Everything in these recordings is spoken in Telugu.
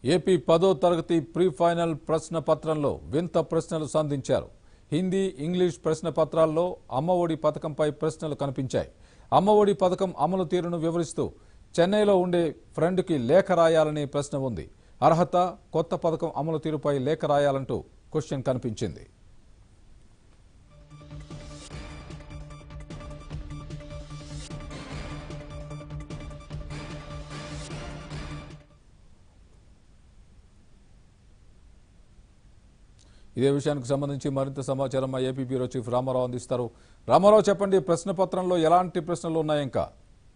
ఏపీ పదో తరగతి ప్రీ ఫైనల్ ప్రశ్న పత్రంలో వింత ప్రశ్నలు సంధించారు హిందీ ఇంగ్లీష్ ప్రశ్న పత్రాల్లో అమ్మఒడి పథకంపై ప్రశ్నలు కనిపించాయి అమ్మఒడి పథకం అమలు తీరును వివరిస్తూ చెన్నైలో ఉండే ఫ్రెండ్కి లేఖ రాయాలనే ప్రశ్న ఉంది అర్హత కొత్త పథకం అమలు తీరుపై లేఖ రాయాలంటూ క్వశ్చన్ కనిపించింది ఇదే విషయానికి సంబంధించి మరింత సమాచారం మా ఏపీ బ్యూరో చీఫ్ రామారావు అందిస్తారు రామారావు చెప్పండి ప్రశ్న పత్రంలో ఎలాంటి ప్రశ్నలు ఉన్నాయి ఇంకా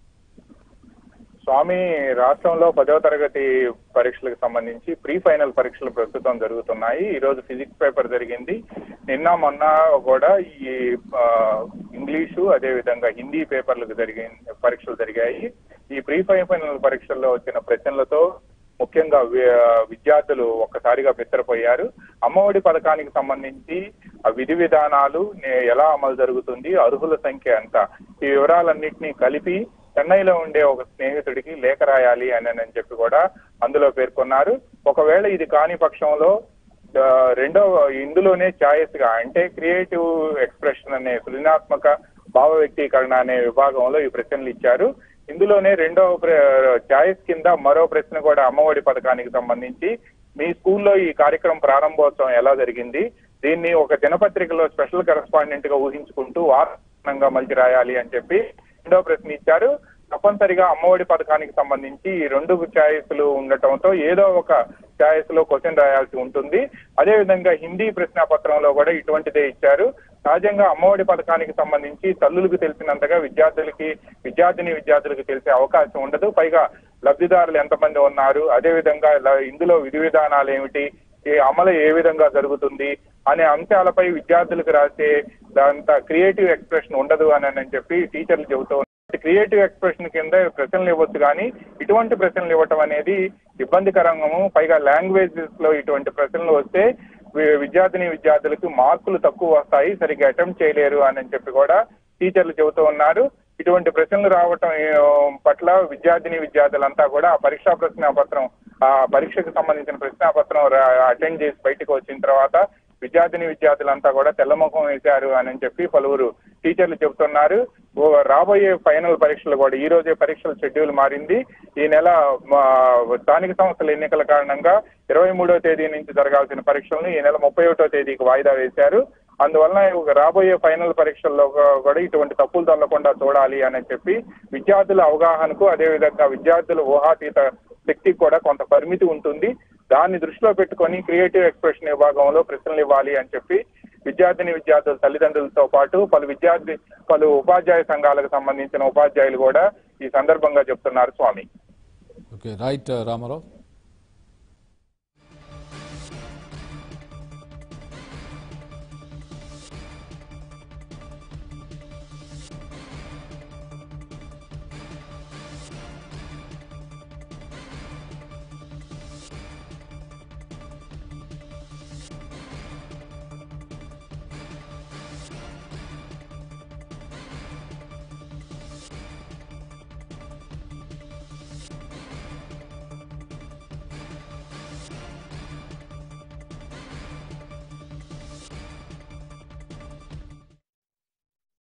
స్వామి రాష్ట్రంలో పదవ తరగతి పరీక్షలకు సంబంధించి ప్రీ ఫైనల్ పరీక్షలు ప్రస్తుతం జరుగుతున్నాయి ఈ రోజు ఫిజిక్స్ పేపర్ జరిగింది నిన్న మొన్న కూడా ఈ ఆ, ఇంగ్లీషు అదే విధంగా హిందీ పేపర్లకు జరిగి పరీక్షలు జరిగాయి ఈ ప్రీ ఫైనల్ పరీక్షల్లో వచ్చిన ప్రశ్నలతో ముఖ్యంగా వి- విద్యార్థులు ఒక్కసారిగా బిత్తరపోయారు అమ్మఒడి పథకానికి సంబంధించి ఆ విధి విధానాలు నే- ఎలా అమలు జరుగుతుంది అర్హుల సంఖ్య ఎంత ఈ వివరాలన్నింటినీ కలిపి చెన్నైలో ఉండే ఒక స్నేహితుడికి లేఖ రాయాలి అని అని చెప్పి కూడా అందులో పేర్కొన్నారు ఒకవేళ ఇది కాని పక్షంలో ఆ, రెండో ఇందులోనే ఛాయిస్ గా అంటే క్రియేటివ్ ఎక్స్ప్రెషన్ అనే సృజనాత్మక భావ వ్యక్తీకరణ అనే విభాగంలో ఈ ప్రశ్నలు ఇచ్చారు ఇందులోనే రెండో ఛాయిస్ కింద మరో ప్రశ్న కూడా అమ్మఒడి పథకానికి సంబంధించి మీ స్కూల్లో ఈ కార్యక్రమం ప్రారంభోత్సవం ఎలా జరిగింది దీన్ని ఒక దినపత్రికలో స్పెషల్ కరెస్పాండెంట్ గా ఊహించుకుంటూ వార్తంగా మలిచి రాయాలి అని చెప్పి రెండో ప్రశ్న ఇచ్చారు తప్పనిసరిగా అమ్మఒడి పథకానికి సంబంధించి ఈ రెండు ఛాయిస్లు ఉండటంతో ఏదో ఒక ఛాయిస్ లో క్వశ్చన్ రాయాల్సి ఉంటుంది అదే విధంగా హిందీ ప్రశ్న పత్రంలో కూడా ఇటువంటిదే ఇచ్చారు సహజంగా అమ్మఒడి పథకానికి సంబంధించి తల్లులకు తెలిసినంతగా విద్యార్థులకి విద్యార్థిని విద్యార్థులకు తెలిసే అవకాశం ఉండదు పైగా లబ్ధిదారులు ఎంతమంది ఉన్నారు అదే విధంగా ల- ఇందులో విధి విధానాలు ఏమిటి ఈ అమలు ఏ విధంగా జరుగుతుంది అనే అంశాలపై విద్యార్థులకు రాసే దాంత క్రియేటివ్ ఎక్స్ప్రెషన్ ఉండదు అని అని చెప్పి టీచర్లు చెబుతూ ఉన్నారు. క్రియేటివ్ ఎక్స్ప్రెషన్ కింద ప్రశ్నలు ఇవ్వచ్చు కానీ ఇటువంటి ప్రశ్నలు ఇవ్వటం అనేది ఇబ్బందికరంగము పైగా లాంగ్వేజెస్ లో ఇటువంటి ప్రశ్నలు వస్తే వి- విద్యార్థిని విద్యార్థులకు మార్కులు తక్కువ వస్తాయి సరిగ్గా అటెంప్ట్ చేయలేరు అని చెప్పి కూడా టీచర్లు చెబుతూ ఉన్నారు ఇటువంటి ప్రశ్నలు రావటం ఏ, పట్ల విద్యార్థిని విద్యార్థులంతా కూడా ఆ పరీక్షా ప్రశ్న పత్రం ఆ పరీక్షకు సంబంధించిన ప్రశ్న పత్రం అటెండ్ చేసి బయటకు వచ్చిన తర్వాత విద్యార్థిని విద్యార్థులంతా కూడా తెల్లముఖం వేశారు అని చెప్పి పలువురు టీచర్లు చెబుతున్నారు ఓ రాబోయే ఫైనల్ పరీక్షలు కూడా ఈ రోజే పరీక్షల షెడ్యూల్ మారింది ఈ నెల మా, స్థానిక సంస్థల ఎన్నికల కారణంగా ఇరవై మూడో తేదీ నుంచి జరగాల్సిన పరీక్షలను ఈ నెల ముప్పై ఒకటో తేదీకి వాయిదా వేశారు అందువలన ఒక రాబోయే ఫైనల్ పరీక్షల్లో కూ- కూడా ఇటువంటి తప్పులు తల్లకుండా చూడాలి అని చెప్పి విద్యార్థుల అవగాహనకు అదేవిధంగా విద్యార్థుల ఊహాతీత శక్తికి కూడా కొంత పరిమితి ఉంటుంది దాన్ని దృష్టిలో పెట్టుకొని క్రియేటివ్ ఎక్స్ప్రెషన్ విభాగంలో ప్రశ్నలు ఇవ్వాలి అని చెప్పి విద్యార్థిని విద్యార్థుల తల్లిదండ్రులతో పాటు పలు విద్యార్థి పలు ఉపాధ్యాయ సంఘాలకు సంబంధించిన ఉపాధ్యాయులు కూడా ఈ సందర్భంగా చెప్తున్నారు స్వామి ఓకే రైట్ రామారావు